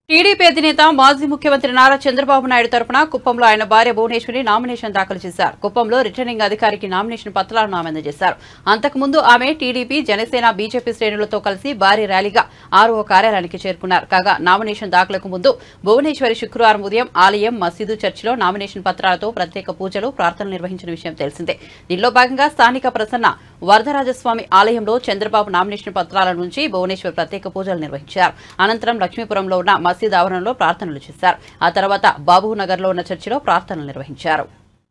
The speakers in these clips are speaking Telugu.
టీడీపీ అధినేత మాజీ ముఖ్యమంత్రి నారా చంద్రబాబు నాయుడు తరపున కుప్పంలో ఆయన భార్య భువనేశ్వరి నామినేషన్ దాఖలు చేశారు కుప్పంలో రిటర్నింగ్ అధికారికి నామినేషన్ పత్రాలను ఆమె అందజేశారు అంతకుముందు ఆమె టీడీపీ జనసేన బీజేపీ శ్రేణులతో కలిసి భారీ ర్యాలీగా ఆర్ఓ కార్యాలయానికి చేరుకున్నారు కాగా నామినేషన్ దాఖలకు ముందు భువనేశ్వరి శుక్రవారం ఉదయం ఆలయం మసీదు చర్చిలో నామినేషన్ పత్రాలతో ప్రత్యేక పూజలు ప్రార్థనలు నిర్వహించిన విషయం తెలిసిందే దీనిలో భాగంగా స్థానిక ప్రసన్న వరదరాజస్వామి ఆలయంలో చంద్రబాబు నామినేషన్ పత్రాల నుంచి భువనేశ్వర్ ప్రత్యేక పూజలు నిర్వహించారు అనంతరం లక్ష్మీపురంలో ఉన్న మసీద్ ఆవరణలో ప్రార్థనలు చేశారు ఆ తర్వాత బాబు నగర్లో ఉన్న చర్చిలో ప్రార్థనలు నిర్వహించారు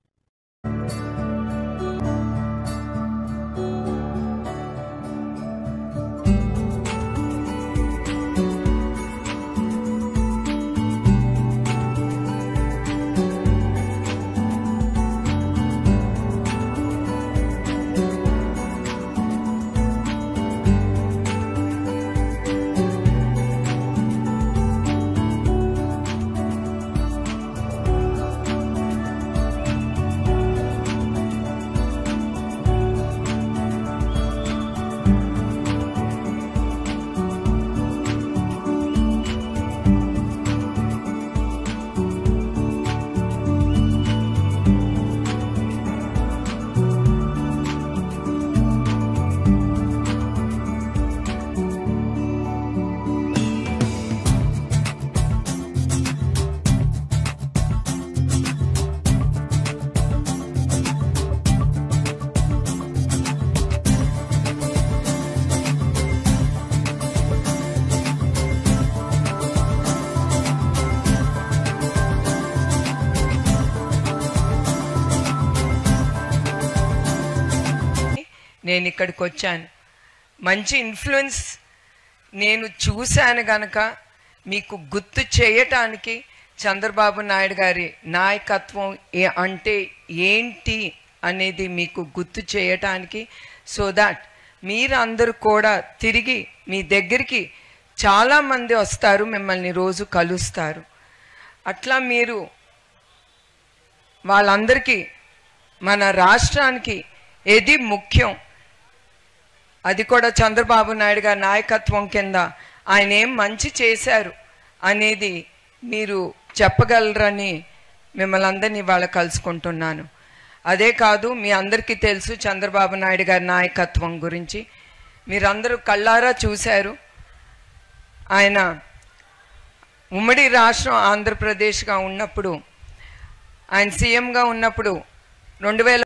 నేను ఇక్కడికి వచ్చాను మంచి ఇన్ఫ్లుయెన్స్ నేను చూశాను గనక మీకు గుర్తు చేయటానికి చంద్రబాబు నాయుడు గారి నాయకత్వం ఏ- అంటే ఏంటి అనేది మీకు గుర్తు చేయటానికి సో దాట్ మీరందరూ కూడా తిరిగి మీ దగ్గరికి చాలామంది వస్తారు మిమ్మల్ని రోజు కలుస్తారు అట్లా మీరు వాళ్ళందరికీ మన రాష్ట్రానికి ఏది ముఖ్యం అది కూడా చంద్రబాబు నాయుడు గారి నాయకత్వం కింద ఆయన ఏం మంచి చేశారు అనేది మీరు చెప్పగలరని మిమ్మల్ని అందరినీ ఇవాళ కలుసుకుంటున్నాను అదే కాదు మీ అందరికీ తెలుసు చంద్రబాబు నాయుడు గారి నాయకత్వం గురించి మీరందరూ కళ్ళారా చూశారు ఆయన ఉమ్మడి రాష్ట్రం ఆంధ్రప్రదేశ్గా ఉన్నప్పుడు ఆయన సీఎంగా ఉన్నప్పుడు రెండు వేల